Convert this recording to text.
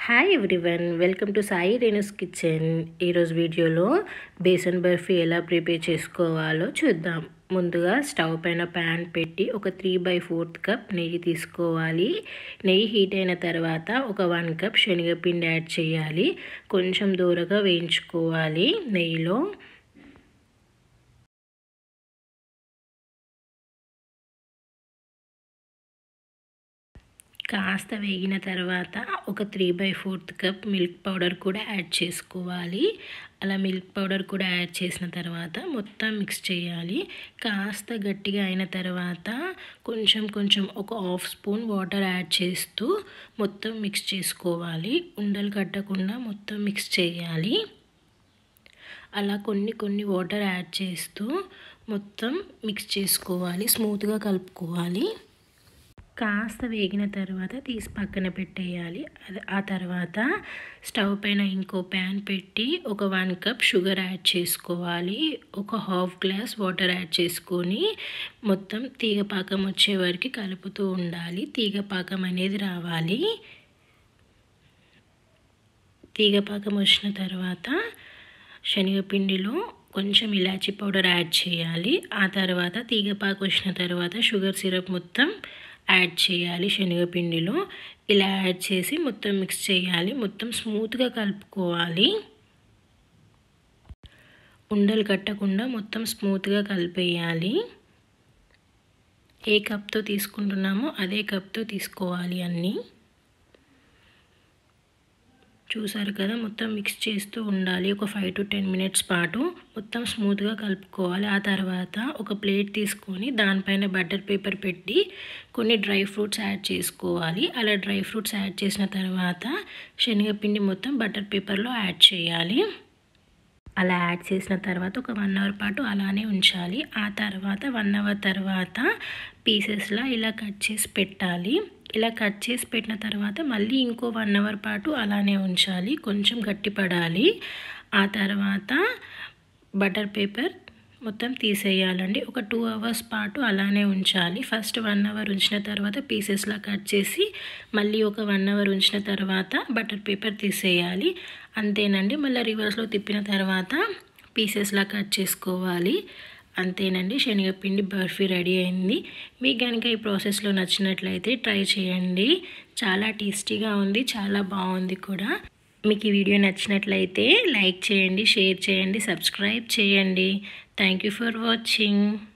hi everyone welcome to Sai Renu's kitchen ఈరోజు వీడియోలో బేసన్ బర్ఫీ ఎలా ప్రిపేర్ చేసుకోవాలో చూద్దాం ముందుగా స్టవ్ పైన ప్యాన్ పెట్టి ఒక త్రీ బై ఫోర్త్ కప్ నెయ్యి తీసుకోవాలి నెయ్యి హీట్ అయిన తర్వాత ఒక వన్ కప్ శనగపిండి యాడ్ చేయాలి కొంచెం దూరగా వేయించుకోవాలి నెయ్యిలో కాస్త వేగిన తర్వాత ఒక three by fourth cup milk powder కూడా యాడ్ చేసుకోవాలి అలా మిల్క్ పౌడర్ కూడా యాడ్ చేసిన తర్వాత మొత్తం మిక్స్ చేయాలి కాస్త గట్టిగా అయిన తర్వాత కొంచెం కొంచెం ఒక హాఫ్ స్పూన్ వాటర్ యాడ్ చేస్తూ మొత్తం మిక్స్ చేసుకోవాలి ఉండలు కట్టకుండా మొత్తం మిక్స్ చేయాలి అలా కొన్ని కొన్ని వాటర్ యాడ్ చేస్తూ మొత్తం మిక్స్ చేసుకోవాలి స్మూత్గా కలుపుకోవాలి కాస్త వేగిన తర్వాత తీసి పక్కన పెట్టేయాలి ఆ తర్వాత స్టవ్ పైన ఇంకో ప్యాన్ పెట్టి ఒక వన్ కప్ షుగర్ యాడ్ చేసుకోవాలి ఒక హాఫ్ గ్లాస్ వాటర్ యాడ్ చేసుకొని మొత్తం తీగపాకం వచ్చే వరకు కలుపుతూ ఉండాలి తీగపాకం అనేది రావాలి తీగపాకం వచ్చిన తర్వాత శనగపిండిలో కొంచెం ఇలాచీ పౌడర్ యాడ్ చేయాలి ఆ తర్వాత తీగపాకు వచ్చిన తర్వాత షుగర్ సిరప్ మొత్తం యాడ్ చేయాలి శనగపిండిలో ఇలా యాడ్ చేసి మొత్తం మిక్స్ చేయాలి మొత్తం స్మూత్గా కలుపుకోవాలి ఉండలు కట్టకుండా మొత్తం స్మూత్గా కలిపేయాలి ఏ కప్తో తీసుకుంటున్నామో అదే కప్తో తీసుకోవాలి అన్నీ చూసారు కదా మొత్తం మిక్స్ చేస్తూ ఉండాలి ఒక ఫైవ్ టు టెన్ మినిట్స్ పాటు మొత్తం స్మూత్గా కలుపుకోవాలి ఆ తర్వాత ఒక ప్లేట్ తీసుకొని దానిపైన బటర్ పేపర్ పెట్టి కొన్ని డ్రై ఫ్రూట్స్ యాడ్ చేసుకోవాలి అలా డ్రై ఫ్రూట్స్ యాడ్ చేసిన తర్వాత శనగపిండి మొత్తం బటర్ పేపర్లో యాడ్ చేయాలి అలా యాడ్ చేసిన తర్వాత ఒక వన్ అవర్ పాటు అలానే ఉంచాలి ఆ తర్వాత వన్ అవర్ తర్వాత పీసెస్లా ఇలా కట్ చేసి పెట్టాలి ఇలా కట్ చేసి పెట్టిన తర్వాత మళ్ళీ ఇంకో వన్ అవర్ పాటు అలానే ఉంచాలి కొంచెం గట్టిపడాలి ఆ తర్వాత బటర్ పేపర్ మొత్తం తీసేయాలండి ఒక టూ అవర్స్ పాటు అలానే ఉంచాలి ఫస్ట్ వన్ అవర్ ఉంచిన తర్వాత పీసెస్లా కట్ చేసి మళ్ళీ ఒక వన్ అవర్ ఉంచిన తర్వాత బటర్ పేపర్ తీసేయాలి అంతేనండి మళ్ళీ రివర్స్లో తిప్పిన తర్వాత పీసెస్లా కట్ చేసుకోవాలి అంతేనండి శనగపిండి బర్ఫీ రెడీ అయింది మీకు కనుక ఈ ప్రాసెస్లో నచ్చినట్లయితే ట్రై చేయండి చాలా టేస్టీగా ఉంది చాలా బాగుంది కూడా మీకు ఈ వీడియో నచ్చినట్లయితే లైక్ చేయండి షేర్ చేయండి సబ్స్క్రైబ్ చేయండి థ్యాంక్ యూ ఫర్ వాచింగ్